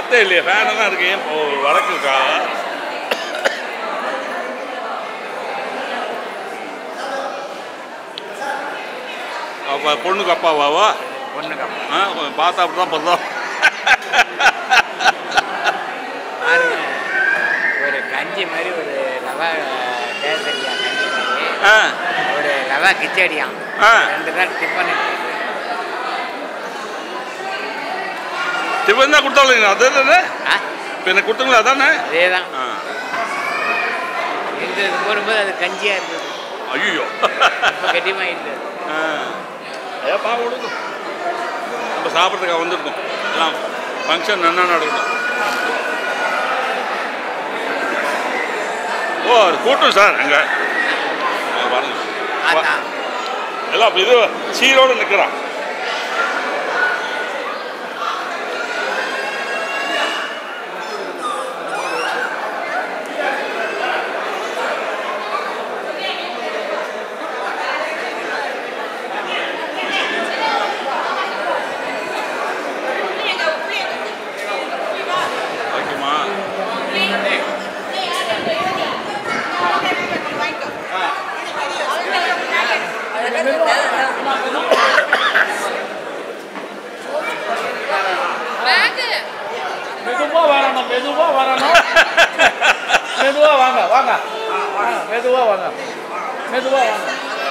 காத்தே இல்லையே ஃபேன் தான் இருக்கு ஏன் ஓ வடக்கு இருக்கா அப்போ பொண்ணுக்கு அப்பாவாவா பொண்ணுங்க ஆ பார்த்தா அப்படி தான் பார்த்தோம் பாருங்க ஒரு கஞ்சி மாதிரி ஒரு ரவா கேசரியா கஞ்சி மாதிரி ஆ ஒரு ரவா கிச்சடியா ஆ. ரெண்டு தான் டிஃபன் டிஃபன் தான் கொடுத்தாலும் அதே தானே ஆ இப்போ எனக்கு கொடுத்துங்களா அதானே அதே தான் ஆ எங்களுக்கு போடும்போது அது கஞ்சியாக இருந்தது ஐயோ இப்போ கெட்டிமாயிட்டு ஆ ஏன் பாவம் கொடுக்கும் நம்ம சாப்பிட்றதுக்காக வந்திருக்கோம் எல்லாம் ஃபங்க்ஷன் என்ன நடக்கணும் ஓ அது கூட்டம் சார் அங்கே பாருங்க ஆத்தா எல்லாம் அப்ப இது சீரோடு நிற்கிறான் ஓகேம்மா மெதுவா வரணும் மெதுவா வரணும் மெதுவா வாங்க வாங்க வாங்க, மெதுவா வாங்க மெதுவா வாங்க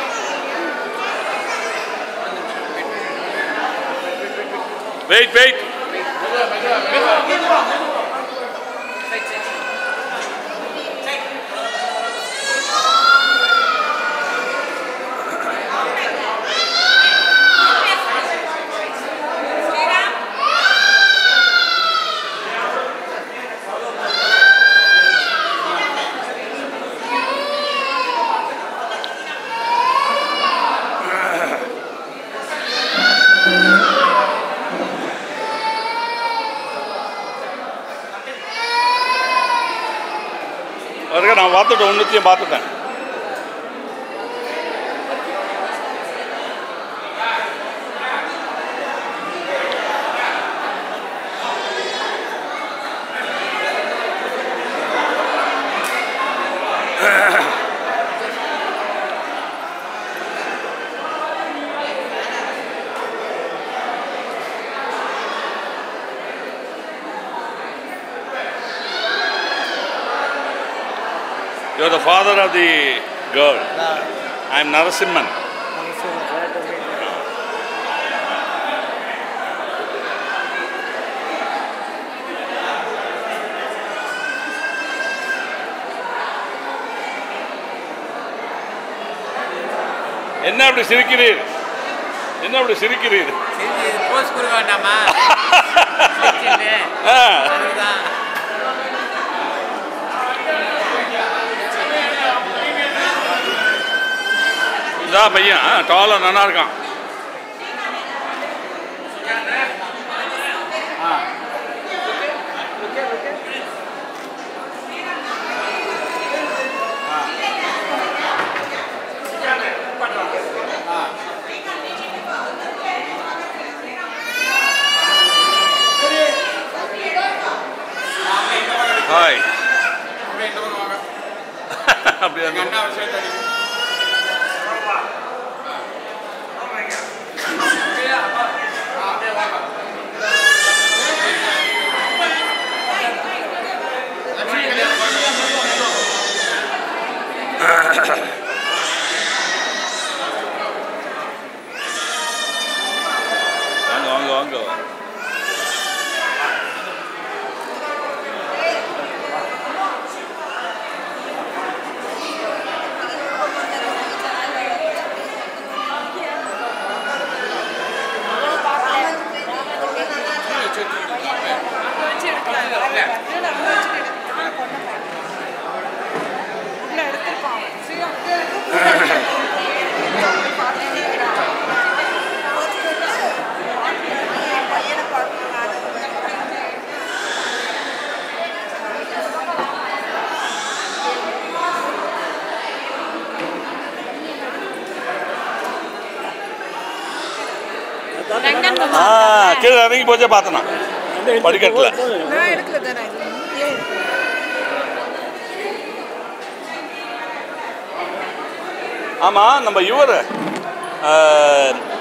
வெயிட் வெயிட் அதுக்கு நான் பார்த்துட்டேன் ஒன்றுத்தையும் பார்த்துட்டேன் You're the father of the girl. I'm Narasimhan. என்ன அப்படி சிரிக்கிறீர் என்ன அப்படி சிரிக்கிறீர் சரி இது போஸ் கொடுக்க வேண்டாமா சிரிச்சுன்னு. ஆ, அதுதான் இதான் பையன் டாலாக நல்லா இருக்கான் ஹாய் அப்படியா வாங்க வாங்க வாங்க ஆ கீழே இறங்கி போச்சே பார்த்தேன் நான் படிக்கட்டில் நான் எடுக்கல தானே இது ஏன் எடுக்கல? ஆமாம் நம்ம இவர்